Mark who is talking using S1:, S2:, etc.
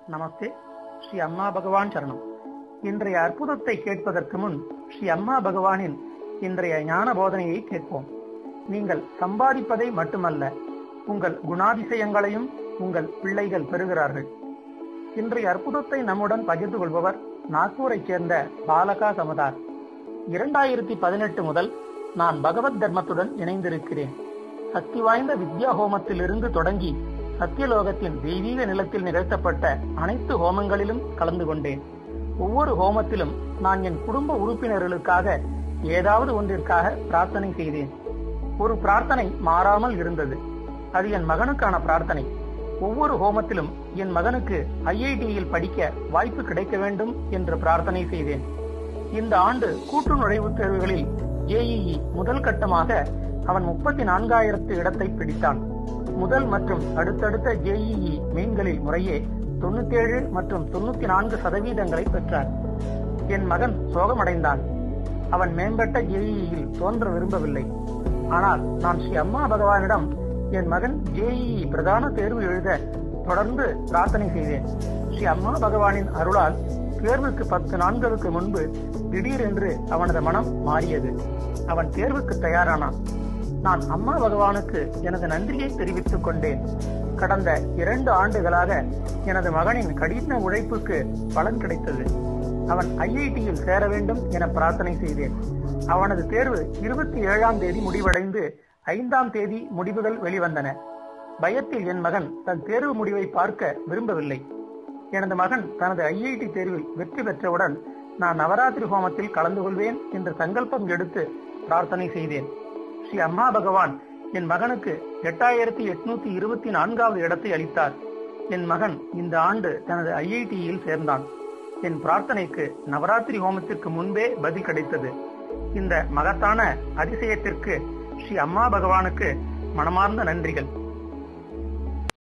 S1: நமஸ்தே ஸ்ரீ அம்மா பகவான் சரணம் இன்றைய அற்புதத்தை கேட்பதற்கு முன் ஸ்ரீ அம்மா பகவானின் இன்றைய ஞான போதனையை கேட்போம் நீங்கள் சம்பாதிப்பதை மட்டுமல்ல உங்கள் குணாதிசயங்களையும் உங்கள் பிள்ளைகள் பெறுகிறார்கள் இன்றைய அற்புதத்தை நம்முடன் பகிர்ந்து கொள்பவர் நாக்பூரைச் சேர்ந்த பாலகா சமதார் இரண்டாயிரத்தி பதினெட்டு முதல் நான் பகவத் தர்மத்துடன் இணைந்திருக்கிறேன் சக்தி வாய்ந்த வித்யா ஹோமத்திலிருந்து தொடங்கி சத்தியலோகத்தின் தெய்வீக நிலத்தில் நிகழ்த்தப்பட்ட அனைத்து ஹோமங்களிலும் கலந்து கொண்டேன் ஒவ்வொரு ஹோமத்திலும் நான் என் குடும்ப உறுப்பினர்களுக்காக ஏதாவது ஒன்றிற்காக பிரார்த்தனை செய்தேன் ஒரு பிரார்த்தனை மாறாமல் இருந்தது அது என் மகனுக்கான பிரார்த்தனை ஒவ்வொரு ஹோமத்திலும் என் மகனுக்கு ஐஐடியில் படிக்க வாய்ப்பு கிடைக்க வேண்டும் என்று பிரார்த்தனை செய்தேன் இந்த ஆண்டு கூட்டு நுழைவுத் தேர்வுகளில் ஜேஇஇ முதல் கட்டமாக அவன் முப்பத்தி நான்காயிரத்து இடத்தை பிடித்தான் முதல் மற்றும் அடுத்தடுத்த ஜேஇஇ மெயின்களில் முறையே தொண்ணூத்தேழு மற்றும் தொண்ணூத்தி நான்கு சதவீதங்களை பெற்றார் என் மகன் சோகமடைந்தான் அவன் மேம்பட்ட ஜேஇஇயில் தோன்ற விரும்பவில்லை ஆனால் நான் ஸ்ரீ அம்மா பகவானிடம் என் மகன் ஜேஇஇ பிரதான தேர்வு எழுத தொடர்ந்து பிரார்த்தனை செய்தேன் ஸ்ரீ அம்மா பகவானின் அருளால் தேர்வுக்கு பத்து நாட்களுக்கு முன்பு திடீரென்று அவனது மனம் மாறியது அவன் தேர்வுக்கு தயாரானான் நான் அம்மா பகவானுக்கு எனது நன்றியை தெரிவித்துக் கொண்டேன் கடந்த இரண்டு ஆண்டுகளாக எனது மகனின் கடின உழைப்புக்கு பலன் கிடைத்தது அவன் ஐஐடியில் சேர வேண்டும் என பிரார்த்தனை செய்தேன் அவனது தேர்வு இருபத்தி ஏழாம் தேதி முடிவடைந்து ஐந்தாம் தேதி முடிவுகள் வெளிவந்தன பயத்தில் என் மகன் தன் தேர்வு முடிவை பார்க்க விரும்பவில்லை எனது மகன் தனது ஐஐடி தேர்வில் வெற்றி பெற்றவுடன் நான் நவராத்திரி ஹோமத்தில் கலந்து கொள்வேன் என்று சங்கல்பம் எடுத்து பிரார்த்தனை செய்தேன் ஸ்ரீ அம்மா பகவான் என் மகனுக்கு எட்டாயிரத்தி எட்நூத்தி இருபத்தி நான்காவது இடத்தை அளித்தார் என் மகன் இந்த ஆண்டு தனது ஐஐடியில் சேர்ந்தான் என் பிரார்த்தனைக்கு நவராத்திரி ஹோமத்திற்கு முன்பே பதில் கிடைத்தது இந்த மகத்தான அதிசயத்திற்கு ஸ்ரீ அம்மா பகவானுக்கு மனமார்ந்த நன்றிகள்